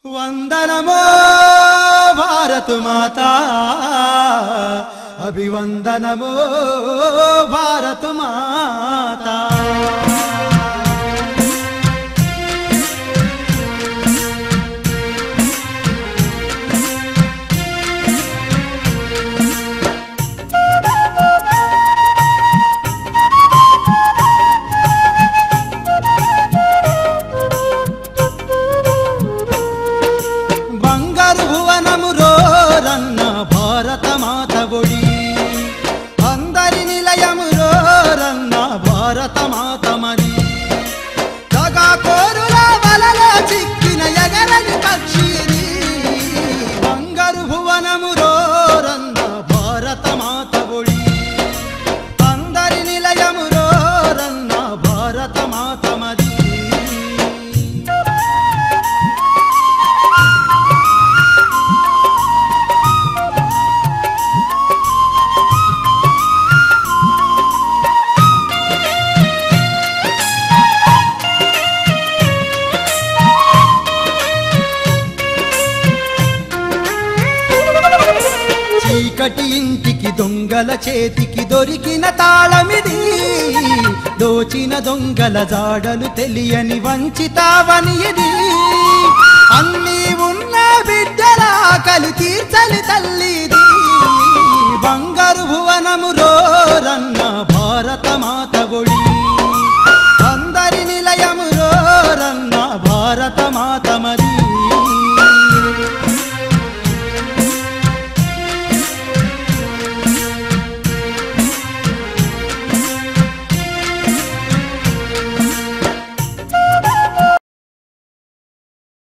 వందనమో భారతు మాత అభివందనమో భారతు మాత బంగారు భువనము రోరన్న భారత మాత ఒడి అందరి నిలయము రోరన్న భారత మాత మరి దగా కోరుల వలలో చిక్కిన ఎగరని పక్షిని బంగారు భువనము రోరన్న భారత మాత ఒడి అందరి నిలయము రోరన్న భారత మాత మరి చీకటి ఇంటికి దొంగల చేతికి దొరికిన తాళమిది దోచిన దొంగల జాడలు తెలియని వంచితావని ఇది అన్నీ ఉన్న బిడ్డల ఆకలి తీర్చలి తల్లిది బంగారు భువనము రోరన్న భారత మాత ఒడి అందరి నిలయము రోరన్న భారత మాత మరి